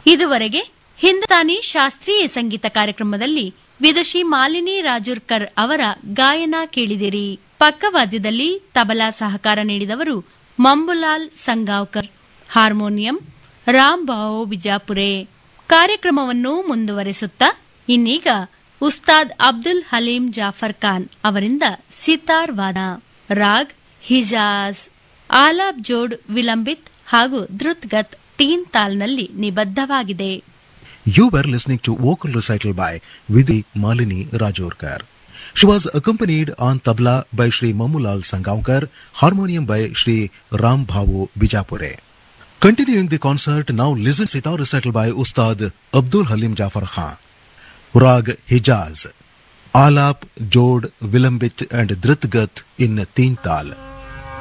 ಇದುವರೆಗೆ ಹಿಂದೂಸ್ತಾನಿ ಶಾಸ್ತ್ರೀಯ ಸಂಗೀತ ಕಾರ್ಯಕ್ರಮದಲ್ಲಿ ವಿದುಷಿ ಮಾಲಿನಿ ರಾಜುರ್ಕರ್ ಅವರ ಗಾಯನ ಕೇಳಿದಿರಿ ಪಕ್ಕವಾದ್ಯದಲ್ಲಿ ತಬಲಾ ಸಹಕಾರ ನೀಡಿದವರು ಮಂಬುಲಾಲ್ ಸಂಗಾವ್ಕರ್ ಹಾರ್ಮೋನಿಯಂ ರಾಮ್ ಬಾओ ಬಿಜಾಪುರೆ ಕಾರ್ಯಕ್ರಮವನ್ನು ಮುಂದುವರೆಸುತ್ತಾ ಇನ್ನೀಗ ಉಸ್ತಾದ್ ಅಬ್ದುಲ್ ಹಲೀಂ ಜಾಫರ್ ಖಾನ್ ಅವರಿಂದ ಸಿತಾರ್ ವಾದ ರಾಗ್ ಹಿಜಾಜ್ ಆಲಾಬ್ ಜೋಡ್ ವಿಲಂಬಿತ್ ಹಾಗೂ ಧೃತ್ಗತ್ ತೀನ್ ತಾಲ್ನಲ್ಲಿ ನಿಬದ್ಧವಾಗಿದೆ You were listening to vocal recital by Vidhi Malini Rajorkar. She was accompanied on tabla by Sri Mamulal Sangaonkar, harmonium by Sri Ram Bhavu Bijapure. Continuing the concert, now listen sitar recital by Ustad Abdul Halim Jafar Khan. Rag Hijaz, Alap, Jod, Vilambit and Dritgat in Teen Tal.